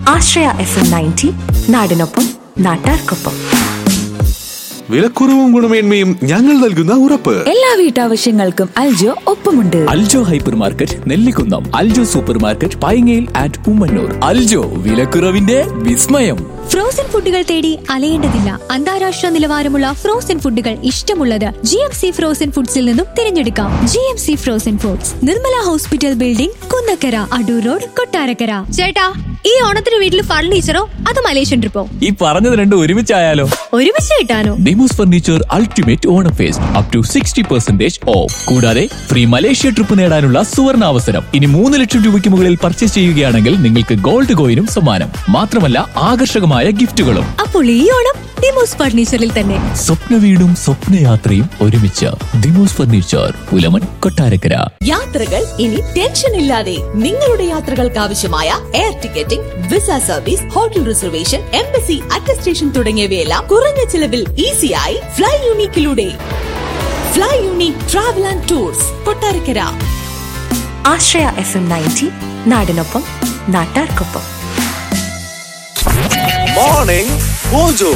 ആശ്രയ F M ninety നാടിനൊപ്പം നാട്ടാർക്കൊപ്പം വിലക്കുറവും ഗുണമേന്മയും ഞങ്ങൾ നൽകുന്ന ഉറപ്പ് എല്ലാ വീട്ടാവശ്യങ്ങൾക്കും അൽജോ ഒപ്പമുണ്ട് Aljo hyper market Nellikunnam Aljo super market പൈങ്ങയിൽ ആൻഡ് ഉമ്മന്നൂർ അൽജോ വിലക്കുറവിന്റെ വിസ്മയം ഫ്രോസൺ ഫുഡുകൾ തേടി അലയേണ്ടതില്ല അന്താരാഷ്ട്ര നിലവാരമുള്ള ഫ്രോസൺ ഫുഡുകൾ ഇഷ്ടമുള്ളത് ജി എം സി ഫ്രോസൺ ഫുഡ്സിൽ നിന്നും തിരഞ്ഞെടുക്കാം G M C frozen foods Nirmala hospital building Kunnakkara Adoor road Kottarakkara ചേട്ടാ ഈ ഓണത്തിന് വീട്ടിൽ ഫർണിച്ചറോ അത് മലേഷ്യൻ ട്രിപ്പോ ഈ പറഞ്ഞത് രണ്ടും ഒരുമിച്ചായാലോ ഒരുമിച്ച് കിട്ടാനോ Demos furniture ultimate Onam fest up to sixty percentage off കൂടാതെ ഫ്രീ മലേഷ്യ ട്രിപ്പ് നേടാനുള്ള സുവർണ അവസരം ഇനി മൂന്ന് ലക്ഷം രൂപയ്ക്ക് മുകളിൽ പർച്ചേസ് ചെയ്യുകയാണെങ്കിൽ നിങ്ങൾക്ക് ഗോൾഡ് കോയിനും സമ്മാനം മാത്രമല്ല ആകർഷകമായ ഗിഫ്റ്റുകളും അപ്പോൾ ഈ ഓണം ഡിമോസ് ഫർണിച്ചറിൽ തന്നെ സ്വപ്ന വീടും സ്വപ്നയാത്രയും ഒരുമിച്ച് ഡിമോസ് ഫർണിച്ചർ പുലമൺ കൊട്ടാരക്കര യാത്രകൾ ഇനി ടെൻഷൻ ഇല്ലാതെ നിങ്ങളുടെ യാത്രകൾക്ക് ആവശ്യമായ air ticketing visa service hotel reservation embassy attestation തുടങ്ങിയവയെല്ലാം കുറഞ്ഞ ചിലവിൽ ഈസിയായി ഫ്ലൈ യൂണിക്കിലൂടെ fly unique travel and tours Kottarakkara Ashraya F M ninety നാടിനൊപ്പം നാട്ടാർക്കൊപ്പം മോർണിംഗ് മോജോ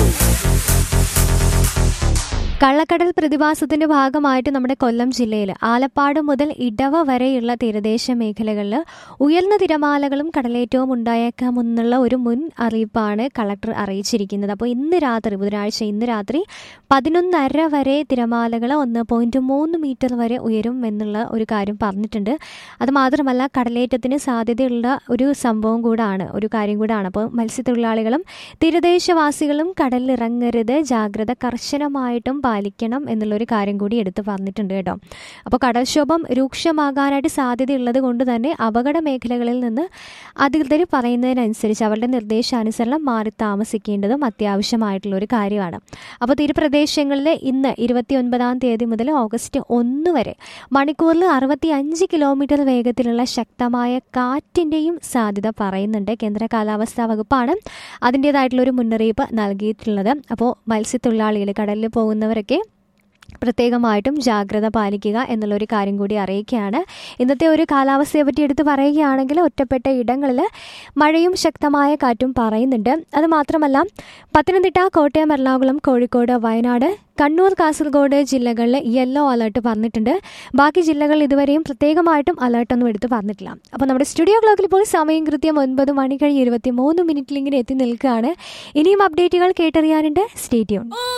കള്ളക്കടൽ പ്രതിഭാസത്തിന്റെ ഭാഗമായിട്ട് നമ്മുടെ കൊല്ലം ജില്ലയിൽ ആലപ്പാട് മുതൽ ഇടവ വരെയുള്ള തീരദേശ മേഖലകളിൽ ഉയർന്ന തിരമാലകളും കടലേറ്റവും ഉണ്ടായേക്കാമെന്നുള്ള ഒരു മുൻ അറിയിപ്പാണ് കളക്ടർ അറിയിച്ചിരിക്കുന്നത് അപ്പോൾ ഇന്ന് രാത്രി ബുധനാഴ്ച ഇന്ന് രാത്രി പതിനൊന്നര വരെ തിരമാലകൾ ഒന്ന് പോയിന്റ് മൂന്ന് മീറ്റർ വരെ ഉയരും എന്നുള്ള ഒരു കാര്യം പറഞ്ഞിട്ടുണ്ട് അത് മാത്രമല്ല കടലേറ്റത്തിന് സാധ്യതയുള്ള ഒരു സംഭവം കൂടാണ് ഒരു കാര്യം കൂടാണ് അപ്പോൾ മത്സ്യത്തൊഴിലാളികളും തീരദേശവാസികളും കടലിൽ ഇറങ്ങരുത് ജാഗ്രത കർശനമായിട്ടും പാലിക്കണം എന്നുള്ളൊരു കാര്യം കൂടി എടുത്തു പറഞ്ഞിട്ടുണ്ട് കേട്ടോ അപ്പോൾ കടൽക്ഷോഭം രൂക്ഷമാകാനായിട്ട് സാധ്യതയുള്ളത് കൊണ്ട് തന്നെ അപകട മേഖലകളിൽ നിന്ന് അധികൃതർ പറയുന്നതിനനുസരിച്ച് അവരുടെ നിർദ്ദേശാനുസരണം മാറി താമസിക്കേണ്ടതും അത്യാവശ്യമായിട്ടുള്ള ഒരു കാര്യമാണ് അപ്പോൾ തീരപ്രദേശങ്ങളിൽ ഇന്ന് ഇരുപത്തി ഒൻപതാം തീയതി മുതൽ ഓഗസ്റ്റ് ഒന്ന് വരെ മണിക്കൂറിൽ അറുപത്തി അഞ്ച് കിലോമീറ്റർ വേഗത്തിലുള്ള ശക്തമായ കാറ്റിൻ്റെയും സാധ്യത പറയുന്നുണ്ട് കേന്ദ്ര കാലാവസ്ഥാ വകുപ്പാണ് അതിൻ്റേതായിട്ടുള്ള ഒരു മുന്നറിയിപ്പ് നൽകിയിട്ടുള്ളത് അപ്പോൾ മത്സ്യത്തൊഴിലാളികൾ കടലിൽ പോകുന്നവരൊക്കെ പ്രത്യേകമായിട്ടും ജാഗ്രത പാലിക്കുക എന്നുള്ളൊരു കാര്യം കൂടി അറിയിക്കുകയാണ് ഇന്നത്തെ ഒരു കാലാവസ്ഥയെ പറ്റി എടുത്ത് പറയുകയാണെങ്കിൽ ഒറ്റപ്പെട്ട ഇടങ്ങളിൽ മഴയും ശക്തമായ കാറ്റും പറയുന്നുണ്ട് അത് മാത്രമല്ല പത്തനംതിട്ട കോട്ടയം എറണാകുളം കോഴിക്കോട് വയനാട് കണ്ണൂർ കാസർഗോഡ് ജില്ലകളിൽ യെല്ലോ അലർട്ട് പറഞ്ഞിട്ടുണ്ട് ബാക്കി ജില്ലകൾ ഇതുവരെയും പ്രത്യേകമായിട്ടും അലർട്ടൊന്നും എടുത്ത് പറഞ്ഞിട്ടില്ല അപ്പോൾ നമ്മുടെ സ്റ്റുഡിയോ ക്ലോക്കിൽ ഇപ്പോൾ സമയം കൃത്യം ഒൻപത് മണി കഴിഞ്ഞ് ഇരുപത്തി മൂന്ന് മിനിറ്റിൽ ഇങ്ങനെ എത്തി നിൽക്കുകയാണ് ഇനിയും അപ്ഡേറ്റുകൾ കേട്ടറിയാനുണ്ട് സ്റ്റേറ്റ്യൂൺ